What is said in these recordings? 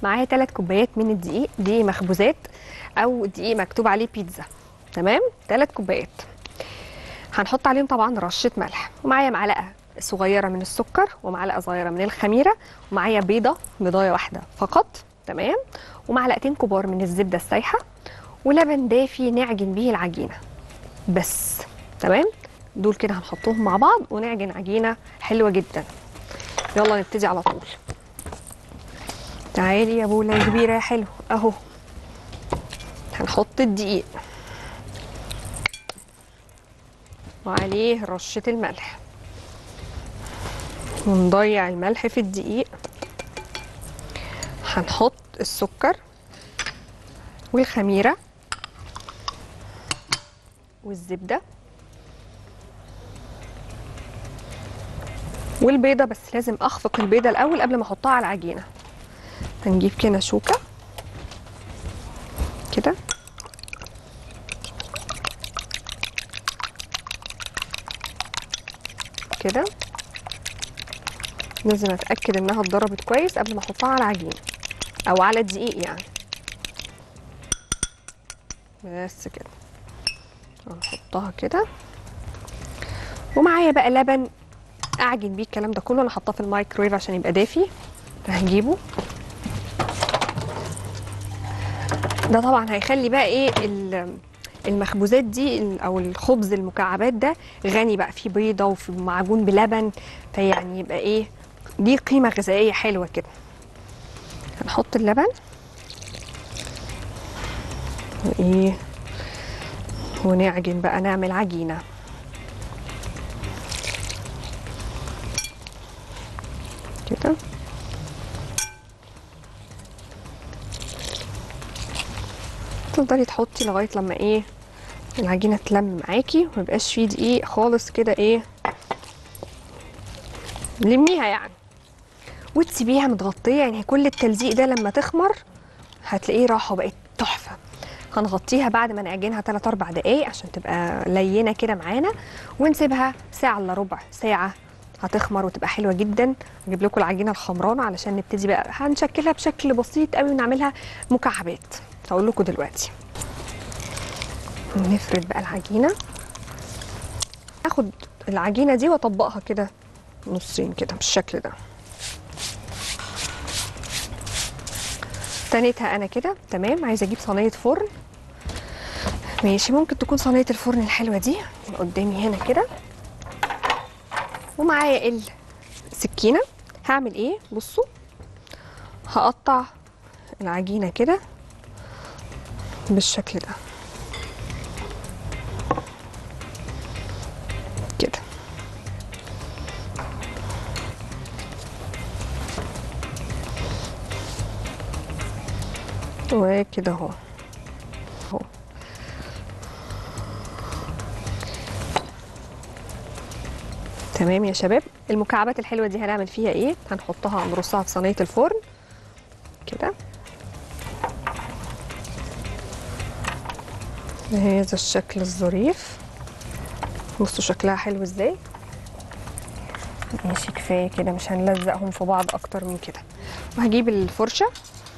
معايا 3 كوبايات من الدقيق دقيق مخبوزات او دقيق مكتوب عليه بيتزا تمام 3 كوبايات هنحط عليهم طبعا رشه ملح ومعايا معلقه صغيره من السكر ومعلقه صغيره من الخميره ومعايا بيضه بيضايه واحده فقط تمام ومعلقتين كبار من الزبده السايحه ولبن دافي نعجن بيه العجينه بس تمام دول كده هنحطهم مع بعض ونعجن عجينه حلوه جدا يلا نبتدي على طول تعالي يا بولا كبيره يا حلو اهو هنحط الدقيق وعليه رشه الملح ونضيع الملح في الدقيق هنحط السكر والخميره والزبده والبيضه بس لازم اخفق البيضه الاول قبل ما احطها على العجينه هنجيب كده شوكه كده كده لازم اتاكد انها اتضربت كويس قبل ما احطها على العجينه او على الدقيق يعني بس كده هنحطها كده ومعايا بقى لبن اعجن بيه الكلام ده كله انا حاطاه في الميكرويف عشان يبقى دافي هنجيبه ده طبعا هيخلي بقى ايه ال- المخبوزات دي ال- او الخبز المكعبات ده غني بقى فيه بيضه وفي معجون بلبن فيعني يبقى ايه دي قيمه غذائيه حلوه كده هنحط اللبن وايه ونعجن بقى نعمل عجينه كده تفضلي تحطي لغايه لما ايه العجينه تلم معاكي وميبقاش فيه دقيق خالص كده ايه لميها يعني وتسيبيها متغطيه يعني كل التلزيق ده لما تخمر هتلاقيه راح وبقت تحفه هنغطيها بعد ما نعجنها 3 4 دقايق عشان تبقى لينه كده معانا ونسيبها ساعه الا ربع ساعه هتخمر وتبقى حلوه جدا نجيب لكم العجينه الخمرانه علشان نبتدي بقى هنشكلها بشكل بسيط قوي ونعملها مكعبات هقول لكم دلوقتي نفرد بقى العجينه اخد العجينه دي واطبقها كده نصين كده بالشكل ده تنيتها انا كده تمام عايزه اجيب صينيه فرن ماشي ممكن تكون صينيه الفرن الحلوه دي قدامي هنا كده ومعايا السكينه هعمل ايه بصوا هقطع العجينه كده بالشكل ده كده وكده اهو اهو تمام يا شباب المكعبات الحلوه دي هنعمل فيها ايه هنحطها نرصها في صينيه الفرن كده بهذا الشكل الظريف بصوا شكلها حلو ازاي ماشي كفايه كده مش هنلزقهم في بعض اكتر من كده وهجيب الفرشه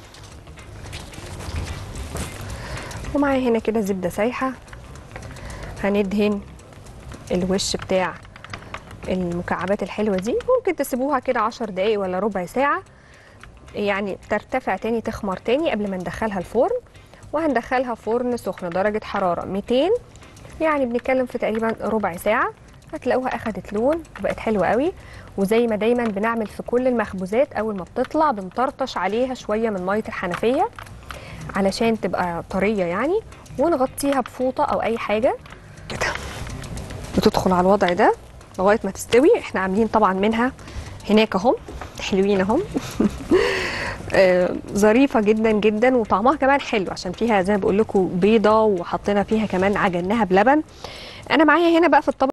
ومعايا هنا كده زبده سايحه هندهن الوش بتاع المكعبات الحلوه دي ممكن تسيبوها كده عشر دقايق ولا ربع ساعه يعني ترتفع تاني تخمر تاني قبل ما ندخلها الفرن وهندخلها فرن سخن درجه حراره 200 يعني بنتكلم في تقريبا ربع ساعه هتلاقوها اخدت لون وبقت حلوه قوي وزي ما دايما بنعمل في كل المخبوزات اول ما بتطلع بنطرطش عليها شويه من ميه الحنفيه علشان تبقى طريه يعني ونغطيها بفوطه او اي حاجه كده بتدخل على الوضع ده لغايه ما تستوي احنا عاملين طبعا منها هناك اهم حلوين اهم آه، ظريفه جدا جدا وطعمها كمان حلو عشان فيها زي ما بقول لكم بيضه وحطينا فيها كمان عجناها بلبن انا معايا هنا بقى في الطبق